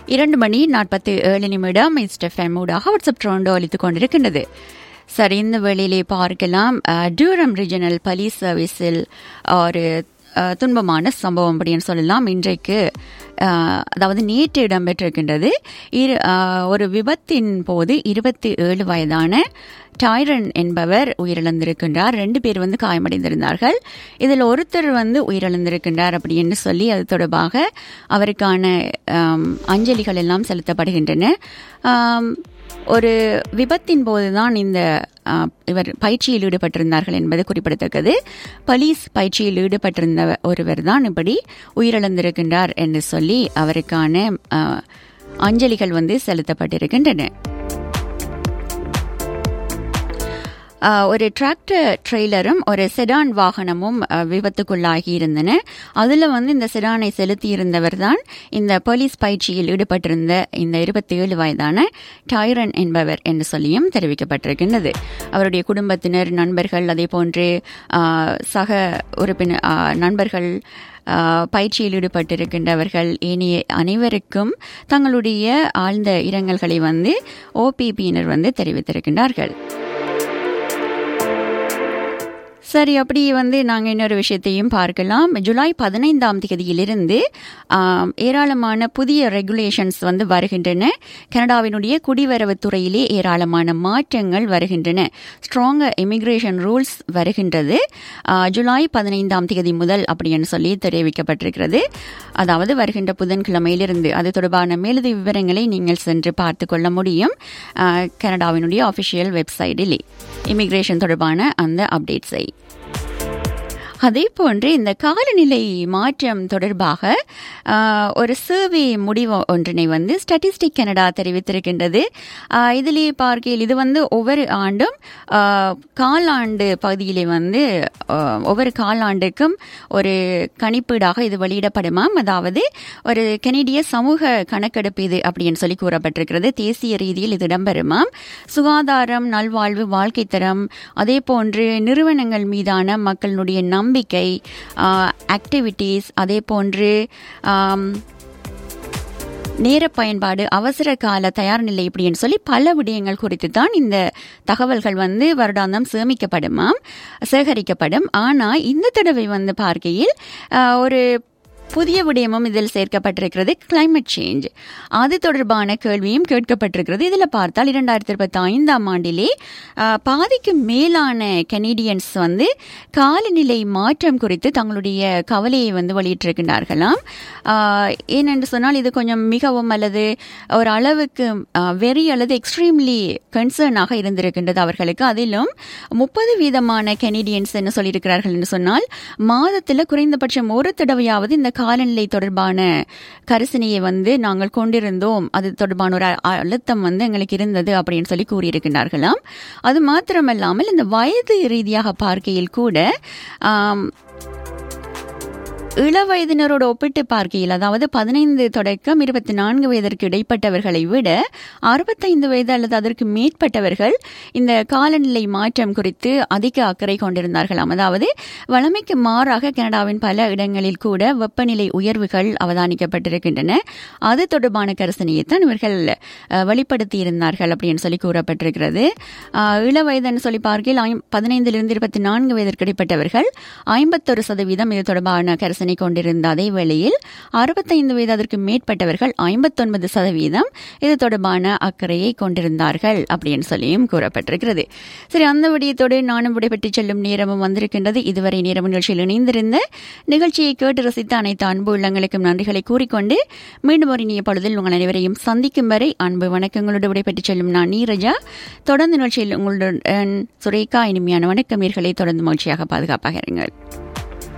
இரண்டு மணி நாற்பத்தி ஏழு நிமிடம் இஸ்டெஃப்எம் ஊடாக வாட்ஸ்அப் ட்ரோண்டோ அளித்துக் கொண்டிருக்கின்றது சரி இந்த வேளையிலே பார்க்கலாம் அஹ், டியூரம் ரீஜனல் போலீஸ் சர்வீஸில் ஒரு அஹ், துன்பமான சம்பவம் அப்படின்னு சொல்லலாம் இன்றைக்கு அஹ், அதாவது நேற்று இடம்பெற்றிருக்கின்றது இரு அஹ், ஒரு விபத்தின் போது இருபத்தி ஏழு வயதான டைரன் என்பவர் உயிரிழந்திருக்கின்றார் ரெண்டு பேர் வந்து காயமடைந்திருந்தார்கள் இதில் ஒருத்தர் வந்து உயிரிழந்திருக்கின்றார் அப்படின்னு சொல்லி அது தொடர்பாக அவருக்கான ஆம், அஞ்சலிகள் எல்லாம் செலுத்தப்படுகின்றன ஆம், ஒரு விபத்தின் போதுதான் இந்த ஆ, இவர் பயிற்சியில் ஈடுபட்டிருந்தார்கள் என்பது குறிப்பிடத்தக்கது போலீஸ் பயிற்சியில் ஈடுபட்டிருந்த ஒருவர் தான் இப்படி உயிரிழந்திருக்கின்றார் என்று சொல்லி அவருக்கான ஆ, அஞ்சலிகள் வந்து செலுத்தப்பட்டிருக்கின்றன ஆஹ் ஒரு டிராக்டர் ட்ரெய்லரும் ஒரு செடான் வாகனமும் ஆஹ் விபத்துக்குள்ளாகி இருந்தன அதில் வந்து இந்த செடானை செலுத்தி இருந்தவர் தான் இந்த போலீஸ் பயிற்சியில் ஈடுபட்டிருந்த இந்த இருபத்தி ஏழு வயதான டைரன் என்பவர் என்று சொல்லியும் தெரிவிக்கப்பட்டிருக்கின்றது அவருடைய குடும்பத்தினர் நண்பர்கள் அதே போன்று ஆஹ் சக உறுப்பினர் ஆஹ் நண்பர்கள் ஆஹ் பயிற்சியில் ஈடுபட்டிருக்கின்றவர்கள் ஏனைய அனைவருக்கும் தங்களுடைய ஆழ்ந்த இரங்கல்களை வந்து ஓபிபியினர் வந்து தெரிவித்திருக்கின்றார்கள் சரி அப்படி வந்து நாங்கள் இன்னொரு விஷயத்தையும் பார்க்கலாம் ஜூலை பதினைந்தாம் தேதியிலிருந்து ஆம், ஏராளமான புதிய ரெகுலேஷன்ஸ் வந்து வருகின்றன கனடாவினுடைய குடிவரவு துறையிலே ஏராளமான மாற்றங்கள் வருகின்றன ஸ்ட்ராங் இமிகிரேஷன் ரூல்ஸ் வருகின்றது ஆ, ஜூலை பதினைந்தாம் தேதி முதல் அப்படின்னு சொல்லி தெரிவிக்கப்பட்டிருக்கிறது அதாவது வருகின்ற புதன்கிழமையிலிருந்து அது தொடர்பான மேலதிக விவரங்களை நீங்கள் சென்று பார்த்து கொள்ள முடியும் ஆ, கனடாவினுடைய அஃபிஷியல் வெப்சைட்டிலே இமிகிரேஷன் தொடர்பான அந்த அப்டேட்ஸை அதே போன்று இந்த காலநிலை மாற்றம் தொடர்பாக ஆஹ், ஒரு சர்வே முடிவு ஒன்றினை வந்து ஸ்டாட்டிஸ்டிக் கனடா தெரிவித்திருக்கின்றது ஆஹ், இதிலே பார்க்கையில் இது வந்து ஒவ்வொரு ஆண்டும் ஆஹ், காலாண்டு பகுதியிலே வந்து ஆஹ், ஒவ்வொரு காலாண்டுக்கும் ஒரு கணிப்பீடாக இது வெளியிடப்படுமாம் அதாவது ஒரு கெனடிய சமூக கணக்கெடுப்பு இது அப்படின்னு சொல்லி கூறப்பட்டிருக்கிறது தேசிய ரீதியில் இது இடம்பெறுமாம் சுகாதாரம் நல்வாழ்வு வாழ்க்கை தரம் அதே போன்று நிறுவனங்கள் மீதான மக்களுடைய நம்பிக்கை ஆக்டிவிட்டீஸ் அதே போன்று ஆம், நேர பயன்பாடு அவசர கால தயார் நிலை இப்படின்னு சொல்லி பல விடயங்கள் குறித்து தான் இந்த தகவல்கள் வந்து வருடாந்தம் சேமிக்கப்படுமாம் சேகரிக்கப்படும் ஆனால் இந்த தடவை வந்து பார்க்கையில் ஆஹ், ஒரு புதிய விடயமும் இதில் சேர்க்கப்பட்டிருக்கிறது climate சேஞ்ச் அது தொடர்பான கேள்வியும் கேட்கப்பட்டிருக்கிறது இதில் பார்த்தால் இரண்டாயிரத்தி இருபத்தி ஐந்தாம் ஆண்டிலே ஆஹ், பாதிக்கு மேலான கெனடியன்ஸ் வந்து காலநிலை மாற்றம் குறித்து தங்களுடைய கவலையை வந்து வெளியிட்டிருக்கின்றார்களாம் ஆஹ், ஏனென்று சொன்னால் இது கொஞ்சம் மிகவும் அல்லது ஒரு அளவுக்கு வெரி அல்லது எக்ஸ்ட்ரீம்லி கன்சர்னாக இருந்திருக்கின்றது அவர்களுக்கு அதிலும் முப்பது வீதமான கெனடியன்ஸ் என்ன சொல்லியிருக்கிறார்கள் என்று சொன்னால் மாதத்தில் குறைந்தபட்சம் ஒரு தடவையாவது இந்த காலநிலை தொடர்பான கரிசனையை வந்து நாங்கள் கொண்டிருந்தோம் அது தொடர்பான ஒரு அ- அழுத்தம் வந்து எங்களுக்கு இருந்தது அப்படின்னு சொல்லி கூறியிருக்கிறார்களாம் அது மாத்திரமல்லாமல் இந்த வயது ரீதியாக பார்க்கையில் கூட ஆம், இளவயதினரோட ஒப்பிட்டு பார்க்கையில் அதாவது பதினைந்து தொடக்கம் இருபத்தி நான்கு வயதிற்கு இடைப்பட்டவர்களை விட அறுபத்தைந்து வயது அல்லது அதற்கு மேற்பட்டவர்கள் இந்த காலநிலை மாற்றம் குறித்து அதிக அக்கறை கொண்டிருந்தார்களாம் அதாவது வளமைக்கு மாறாக கனடாவின் பல இடங்களில் கூட வெப்பநிலை உயர்வுகள் அவதானிக்கப்பட்டிருக்கின்றன அது தொடர்பான கரிசனையைத்தான் இவர்கள் அஹ், வெளிப்படுத்தியிருந்தார்கள் அப்படின்னு சொல்லி கூறப்பட்டிருக்கிறது அஹ், இள வயதுன்னு சொல்லி பார்க்கையில் ஐம்- பதினைந்திலிருந்து இருபத்தி நான்கு வயதிற்கு இடைப்பட்டவர்கள் ஐம்பத்தொரு சதவீதம் இது தொடர்பான கரிசனை கொண்டிருந்த அதே வேளையில் அறுபத்தைந்து வயது அதற்கு மேற்பட்டவர்கள் ஐம்பத்தொன்பது சதவீதம் இது தொடர்பான அக்கறையை கொண்டிருந்தார்கள் அப்படின்னு சொல்லியும் கூறப்பட்டிருக்கிறது சரி அந்த விடயத்தோடு நானும் விடைபெற்று செல்லும் நேரமும் வந்திருக்கின்றது இதுவரை நேரம் நிகழ்ச்சியில் இணைந்திருந்த நிகழ்ச்சியை கேட்டு ரசித்த அனைத்து அன்பு உள்ளங்களுக்கும் நன்றிகளை கூறிக்கொண்டு மீண்டும் ஒரு இனிய பொழுதில் உங்கள் அனைவரையும் சந்திக்கும் வரை அன்பு வணக்கங்களோடு விடைபெற்று செல்லும் நான் நீரஜா தொடர்ந்து நிகழ்ச்சியில் உங்களுடன் சுரேகா இனிமையான வணக்கம் நேர்களை தொடர்ந்து மகிழ்ச்சியாக பாதுகாப்பாக இருங்கள்